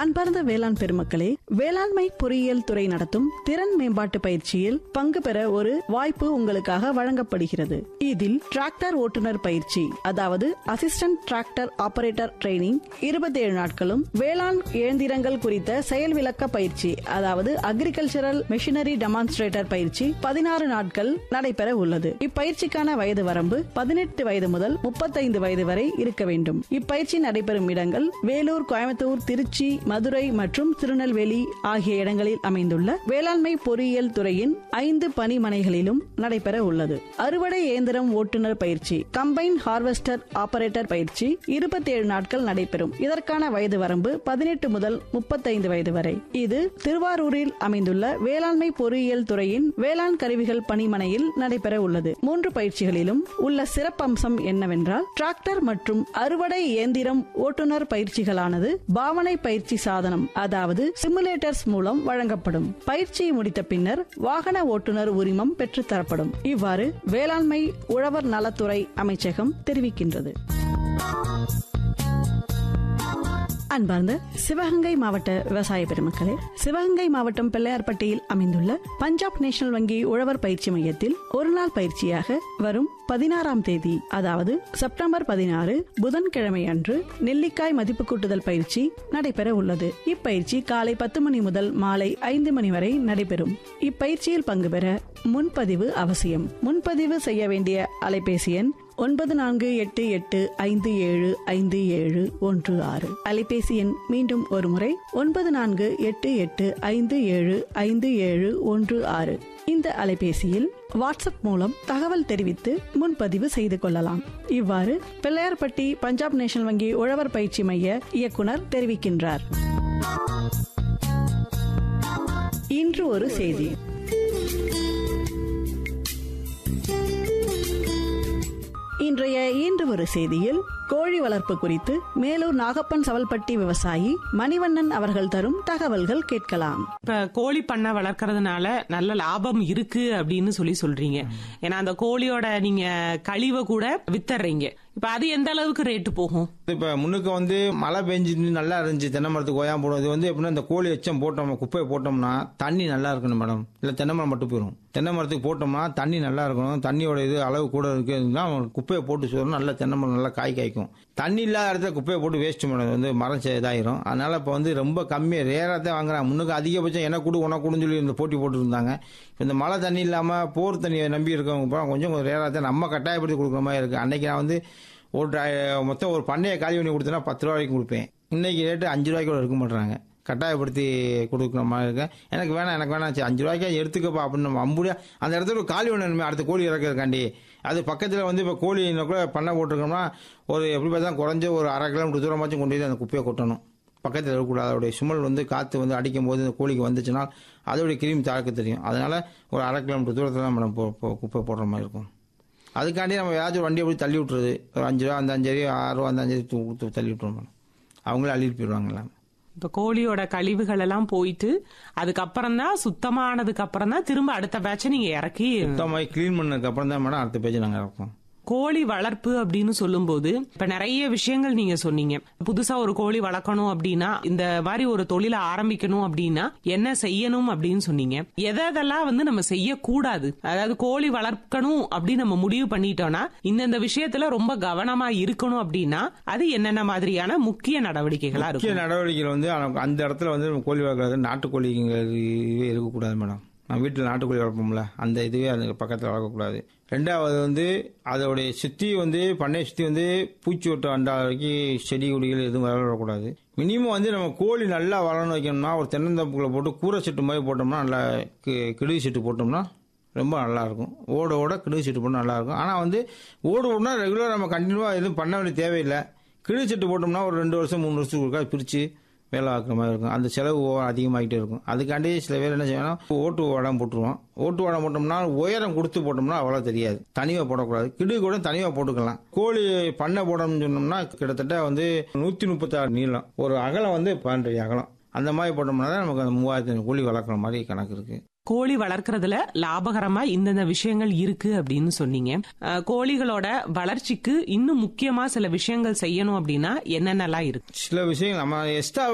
அன்பார்ந்த வேளாண் பெருமக்களே வேளாண்மை பொறியியல் துறை நடத்தும் திறன் மேம்பாட்டு பயிற்சியில் பங்கு பெற ஒரு வாய்ப்பு உங்களுக்காக வழங்கப்படுகிறது இதில் டிராக்டர் ஓட்டுநர் பயிற்சி அதாவது அசிஸ்டன்ட் டிராக்டர் ஆபரேட்டர் ட்ரைனிங் இருபத்தி ஏழு நாட்களும் வேளாண் இயந்திரங்கள் குறித்த செயல் விளக்க பயிற்சி அதாவது அக்ரிகல்ச்சரல் மெஷினரி டெமான்ஸ்ட்ரேட்டர் பயிற்சி பதினாறு நாட்கள் நடைபெற உள்ளது இப்பயிற்சிக்கான வயது வரம்பு பதினெட்டு வயது முதல் முப்பத்தைந்து வயது வரை இருக்க வேண்டும் இப்பயிற்சி நடைபெறும் இடங்கள் வேலூர் கோயம்புத்தூர் திருச்சி மதுரை மற்றும் திருநெல்வேலி ஆகிய இடங்களில் அமைந்துள்ள வேளாண்மை பொறியியல் துறையின் ஐந்து பணிமனைகளிலும் நடைபெற உள்ளது அறுவடை இயந்திரம் ஓட்டுநர் பயிற்சி கம்பைன் ஹார்வெஸ்டர் ஆபரேட்டர் பயிற்சி இருபத்தி ஏழு நாட்கள் நடைபெறும் இதற்கான வயது வரம்பு பதினெட்டு முதல் முப்பத்தைந்து வயது வரை இது திருவாரூரில் அமைந்துள்ள வேளாண்மை பொறியியல் துறையின் வேளாண் கருவிகள் பணிமனையில் நடைபெற உள்ளது மூன்று பயிற்சிகளிலும் உள்ள சிறப்பம்சம் என்னவென்றால் டிராக்டர் மற்றும் அறுவடை இயந்திரம் ஓட்டுநர் பயிற்சிகளானது பாவனை பயிற்சி சாதனம் அதாவது சிமுலேட்டர்ஸ் மூலம் வழங்கப்படும் பயிற்சியை முடித்த பின்னர் வாகன ஓட்டுநர் உரிமம் பெற்றுத்தரப்படும் இவ்வாறு வேளாண்மை உழவர் நலத்துறை அமைச்சகம் தெரிவிக்கின்றது அன்பார்ந்த சிவகங்கை மாவட்ட விவசாய பெருமக்களே சிவகங்கை மாவட்டம் பிள்ளையார்பட்டியில் அமைந்துள்ள பஞ்சாப் நேஷனல் வங்கி உழவர் பயிற்சி மையத்தில் ஒருநாள் பயிற்சியாக வரும் பதினாறாம் தேதி அதாவது செப்டம்பர் பதினாறு புதன்கிழமை அன்று நெல்லிக்காய் மதிப்பு கூட்டுதல் பயிற்சி நடைபெற உள்ளது இப்பயிற்சி காலை பத்து மணி முதல் மாலை ஐந்து மணி வரை நடைபெறும் இப்பயிற்சியில் பங்கு பெற முன்பதிவு அவசியம் முன்பதிவு செய்ய வேண்டிய அலைபேசி எண் ஒன்பது நான்கு எட்டு எட்டு ஐந்து ஏழு ஐந்து ஏழு ஒன்று ஆறு அலைபேசி எண் மீண்டும் ஒரு முறை ஒன்பது நான்கு எட்டு எட்டு ஐந்து ஏழு ஐந்து ஏழு ஒன்று ஆறு இந்த அலைபேசியில் வாட்ஸ்அப் மூலம் தகவல் தெரிவித்து முன்பதிவு செய்து கொள்ளலாம் இவ்வாறு பிள்ளையார்பட்டி பஞ்சாப் நேஷனல் வங்கி உழவர் பயிற்சி மைய இயக்குனர் தெரிவிக்கின்றார் இன்று ஒரு செய்தி இன்றைய இன்று ஒரு செய்தியில் கோழி வளர்ப்பு குறித்து மேலூர் நாகப்பன் சவல்பட்டி விவசாயி மணிவண்ணன் அவர்கள் தரும் தகவல்கள் கேட்கலாம் இப்ப கோழி பண்ணை வளர்க்கறதுனால நல்ல லாபம் இருக்கு அப்படின்னு சொல்லி சொல்றீங்க ஏன்னா அந்த கோழியோட நீங்க கழிவை கூட வித்தர்றீங்க இப்ப அது எந்த அளவுக்கு ரேட்டு போகும் இப்ப முன்னுக்கு வந்து மழை பெஞ்சு நல்லா இருந்துச்சு தென்னை மரத்துக்கு ஓயாம போடும் இது வந்து எப்படின்னா இந்த கோழி எச்சம் போட்டோம் குப்பையை போட்டோம்னா தண்ணி நல்லா இருக்கணும் மேடம் இல்ல தென்னை மரம் மட்டும் போயிடும் தென்னை மரத்துக்கு போட்டோம்னா தண்ணி நல்லா இருக்கணும் தண்ணியோட இது அளவு கூட இருக்குன்னா குப்பையை போட்டு சொல்லணும் நல்லா தென்னை மரம் நல்லா காய் காய்க்கும் தண்ணி இல்லாத இடத்துல குப்பையை போட்டு வேஸ்ட் மேடம் வந்து மரம் சே- இதாயிரும் அதனால இப்போ வந்து ரொம்ப கம்மியாக ரேராக தான் வாங்குறாங்க முன்னுக்கு அதிகபட்சம் என்ன கூடு உன கூடுன்னு சொல்லி இந்த போட்டி போட்டு இருந்தாங்க இப்போ இந்த மழை தண்ணி இல்லாமல் போர் தண்ணியை நம்பி இருக்கவங்க பூரா கொஞ்சம் ரேராக தான் நம்ம கட்டாயப்படுத்தி கொடுக்குற மாதிரி இருக்குது அன்னைக்கு நான் வந்து ஒரு ட- மொத்தம் ஒரு பண்ணையை காலி பண்ணி கொடுத்தேன்னா பத்து ரூபா வரைக்கும் கொடுப்பேன் இன்னைக்கு ரேட்டு அஞ்சு ரூபாய்க்கு கூட இருக்க மாட்டாங்க கட்டாயப்படுத்தி கொடுக்குற மாதிரி இருக்கேன் எனக்கு வேணாம் எனக்கு வேணாம் சரி அஞ்சு ரூபாய்க்கா எடுத்துக்கப்பா அப்படின்னு நம்ம அம்புடியா அந்த இடத்துல ஒரு காலி வேணுமே அடுத்த கோழி இறக்கிறதுக்காண்டி அது பக்கத்தில் வந்து இப்போ கோழி கூட பண்ணை போட்டிருக்கோம்னா ஒரு எப்படி பார்த்தா குறைஞ்ச ஒரு அரை கிலோமீட்டர் தூரமாச்சும் கொண்டு போய் அந்த குப்பையை கொட்டணும் பக்கத்தில் இருக்கக்கூடாது அதோடைய சுமல் வந்து காற்று வந்து அடிக்கும் போது இந்த கோழிக்கு வந்துச்சுன்னா அதோடைய கிருமி தாக்க தெரியும் அதனால ஒரு அரை கிலோமீட்டர் தூரத்தில் தான் நம்ம போ- போ- குப்பை போடுற மாதிரி இருக்கும் அதுக்காண்டி நம்ம ஏதாச்சும் ஒரு வண்டியை போய் தள்ளி விட்டுறது ஒரு அஞ்சு ரூபா அந்த அஞ்சரி ஆறு ரூபா அந்த அஞ்சரி கொடுத்து தள்ளி விட்டுருவோம் மேடம் அவங்களே அள்ளிட்டு போயிடுவாங்க எல்லாம் இப்ப கோழியோட கழிவுகள் எல்லாம் போயிட்டு அதுக்கப்புறம் தான் சுத்தமானதுக்கு அப்புறம் தான் திரும்ப அடுத்த பேட்சை நீங்க இறக்கி சுத்தமாக க்ளீன் பண்ணதுக்கு அப்புறம் தான் மேடம் அடுத்த பேஜ் நாங்கள் இறப்போம் கோழி வளர்ப்பு அப்படின்னு சொல்லும்போது இப்ப நிறைய விஷயங்கள் நீங்க சொன்னீங்க புதுசா ஒரு கோழி வளர்க்கணும் அப்படின்னா இந்த மாதிரி ஒரு தொழிலை ஆரம்பிக்கணும் அப்படின்னா என்ன செய்யணும் அப்படின்னு சொன்னீங்க எதை எதெல்லாம் வந்து நம்ம செய்யக்கூடாது அதாவது கோழி வளர்க்கணும் அப்படின்னு நம்ம முடிவு பண்ணிட்டோம்னா இந்தந்த விஷயத்துல ரொம்ப கவனமா இருக்கணும் அப்படின்னா அது என்னென்ன மாதிரியான முக்கிய நடவடிக்கைகளா முக்கிய இருக்கும் நடவடிக்கைகள் வந்து அந்த- அந்த இடத்துல வந்து நம்ம கோழி வளர்க்குறது நாட்டுக்கோழிங்கிறது இதுவே இருக்கக்கூடாது மேடம் நம்ம வீட்டில் நாட்டுக்கோழி வளர்ப்போம்ல அந்த இதுவே அந்த பக்கத்தில் வளர்க்கக்கூடாது ரெண்டாவது வந்து அதோடைய சுற்றி வந்து பண்ணையை சுற்றி வந்து பூச்சி ஒட்டு அண்டா வரைக்கும் செடி கொடிகள் எதுவும் வளரக்கூடாது மினிமம் வந்து நம்ம கோழி நல்லா வளரணும் வைக்கணும்னா ஒரு தென்னந்தோப்புக்குள்ள போட்டு கூரை செட்டு மாதிரி போட்டோம்னா நல்லா கி- கிடுகு செட்டு போட்டோம்னா ரொம்ப நல்லா இருக்கும் ஓட ஓட கிடுகு செட்டு போட்டால் நல்லா இருக்கும் ஆனால் வந்து ஓடு ஓடுனா ரெகுலராக நம்ம கண்டினியூவாக எதுவும் பண்ண வேண்டிய தேவையில்லை கிடுகு செட்டு போட்டோம்னா ஒரு ரெண்டு வருஷம் மூணு வருஷத்துக்கு ஒருக்கா பிரித்து வேலை ஆக்குற மாதிரி இருக்கும் அந்த செலவு ஓ- அதிகமாகிட்டே இருக்கும் அதுக்காண்டி சில பேர் என்ன செய்யணும் ஓட்டு வாடம் போட்டுருவோம் ஓட்டு வாடம் போட்டோம்னா உயரம் கொடுத்து போட்டோம்னா அவ்வளோ தெரியாது தனியாக போடக்கூடாது கிடுகு கூட தனியாக போட்டுக்கலாம் கோழி பண்ணை போடணும்னு சொன்னோம்னா கிட்டத்தட்ட வந்து நூற்றி முப்பத்தாறு நீளம் ஒரு அகலம் வந்து பன்னெண்டு அகலம் அந்த மாதிரி போட்டோம்னா தான் நமக்கு அந்த மூவாயிரத்தி கோழி வளர்க்குற மாதிரி கணக்கு இருக்குது கோழி வளர்க்கறதுல லாபகரமா இந்தந்த விஷயங்கள் இருக்கு அப்படின்னு சொன்னீங்க அஹ், கோழிகளோட வளர்ச்சிக்கு இன்னும் முக்கியமா சில விஷயங்கள் செய்யணும் அப்படின்னா என்னென்னலாம் இருக்கு சில விஷயங்கள் நம்ம எக்ஸ்ட்ரா